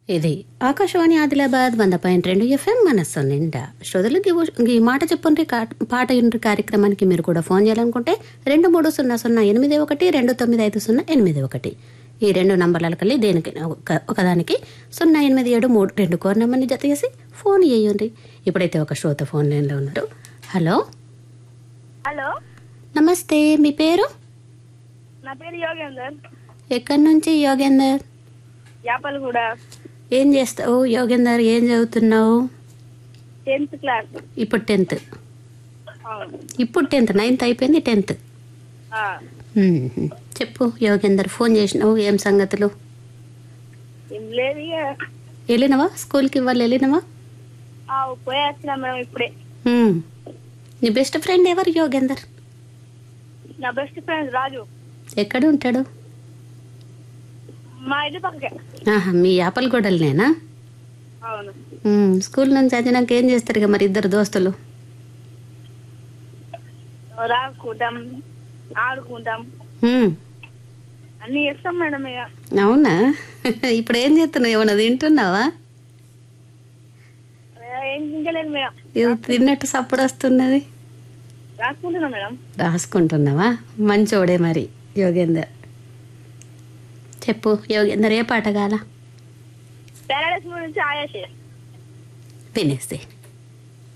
ఇది ఆకాశవాణి ఆదిలాబాద్ వంద పాయింట్ రెండు ఎఫ్ఎం మనస్సు నిండా శ్రోతలకు ఈ మాట చెప్పుండ్రి కా- పాట ఇండ్రి కార్యక్రమానికి మీరు కూడా ఫోన్ చేయాలనుకుంటే రెండు మూడు సున్నా సున్నా ఎనిమిది ఒకటి రెండు తొమ్మిది ఐదు సున్నా ఎనిమిది ఒకటి ఈ రెండు నంబర్ల కలిగి దేనికి ఒక- ఒకదానికి సున్నా ఎనిమిది ఏడు మూడు రెండు కోర్ నెంబర్ని జత చేసి ఫోన్ చేయండి ఇప్పుడైతే ఒక శ్రోత ఫోన్ లైన్లో ఉన్నారు హలో హలో నమస్తే మీ పేరు నా పేరు యోగేందర్ ఎక్కడి నుంచి యోగేందర్ యాపలు కూడా ఏం చేస్తావు యోగేందర్ ఏం చదువుతున్నావు టెన్త్ క్లాస్ ఇప్పుడు టెన్త్ అవును ఇప్పుడు టెన్త్ నైన్త్ అయిపోయింది టెన్త్ ఆ, చెప్పు యోగేందర్ ఫోన్ చేసినావు ఏం సంగతులు ఏం లేదు ఇక వెళ్ళినవా స్కూల్కి ఇవ్వాలి వెళ్ళినవా ఆ, పోయి వచ్చినా మేడం ఇప్పుడే ఉమ్. నీ బెస్ట్ ఫ్రెండ్ ఎవరు యోగేందర్ నా బెస్ట్ ఫ్రెండ్ రాజు ఎక్కడ ఉంటాడు మా ఇంటి పక్కకే ఆహా మీ యాపలగూడలనేనా అవును ఉమ్, స్కూల్ నుంచి వచ్చినాక ఏం చేస్తారు ఇక మరి ఇద్దరు దోస్తులు రాకుంటాం ఆడుకుంటాం ఉమ్, అన్ని చేస్తాం మేడం ఇక అవునా ఇప్పుడు ఏం చేస్తున్నావు ఏమన్నా తింటున్నావా ఏ, ఏం తింటలేదు మేడం ఇది తిన్నట్టు సప్పుడు వస్తున్నది రాసుకుంటున్నాం మేడం రాసుకుంటున్నావా మంచోడే మరి యోగేందర్ చెప్పు యోగేందర్ ఏ పాట కాల పారాడైస్ నుంచి ఆయాషే వినేస్తే